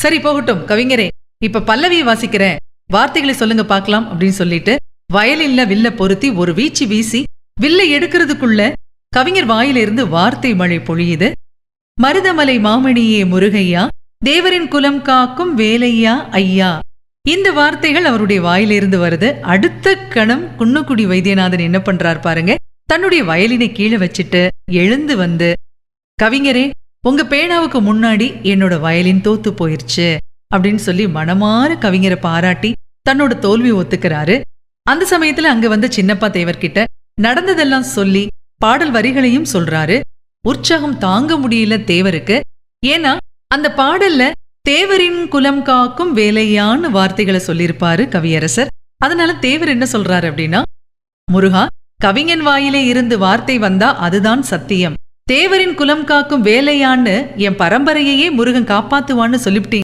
சரி போகட்டும் கவிஞரே இப்ப பல்லவியை வாசிக்கிறேன் வார்த்தைகளை சொல்லுங்க பார்க்கலாம் அப்படின்னு சொல்லிட்டு வயலின்ல வில்ல பொருத்தி ஒரு வீச்சு வீசி வில்லை எடுக்கிறதுக்குள்ள கவிஞர் வாயிலிருந்து வார்த்தை மழை பொழியுது மருதமலை மாமணியே முருகையா தேவரின் குலம் காக்கும் வேலையா ஐயா இந்த வார்த்தைகள் அவருடைய வாயிலிருந்து வருது அடுத்த கணம் குன்னக்குடி வைத்தியநாதன் என்ன பண்றார் பாருங்க தன்னுடைய வயலினை கீழே வச்சுட்டு எழுந்து வந்து கவிஞரே உங்க பேனாவுக்கு முன்னாடி என்னோட வயலின் தோத்து போயிருச்சு அப்படின்னு சொல்லி மனமாற கவிஞரை பாராட்டி தன்னோட தோல்வி ஒத்துக்கிறாரு அந்த சமயத்துல அங்க வந்த சின்னப்பா தேவர்கிட்ட நடந்ததெல்லாம் சொல்லி பாடல் வரிகளையும் சொல்றாரு உற்சாகம் தாங்க முடியல தேவருக்கு ஏன்னா அந்த பாடல்ல தேவரின் குலம் காக்கும் வேலையான்னு வார்த்தைகளை சொல்லியிருப்பாரு கவியரசர் அதனால தேவர் என்ன சொல்றாரு அப்படின்னா முருகா கவிஞன் வாயிலே இருந்து வார்த்தை வந்தா அதுதான் சத்தியம் தேவரின் குலம் காக்கும் வேலையான்னு என் பரம்பரையையே முருகன் காப்பாத்துவான்னு சொல்லிவிட்டீங்க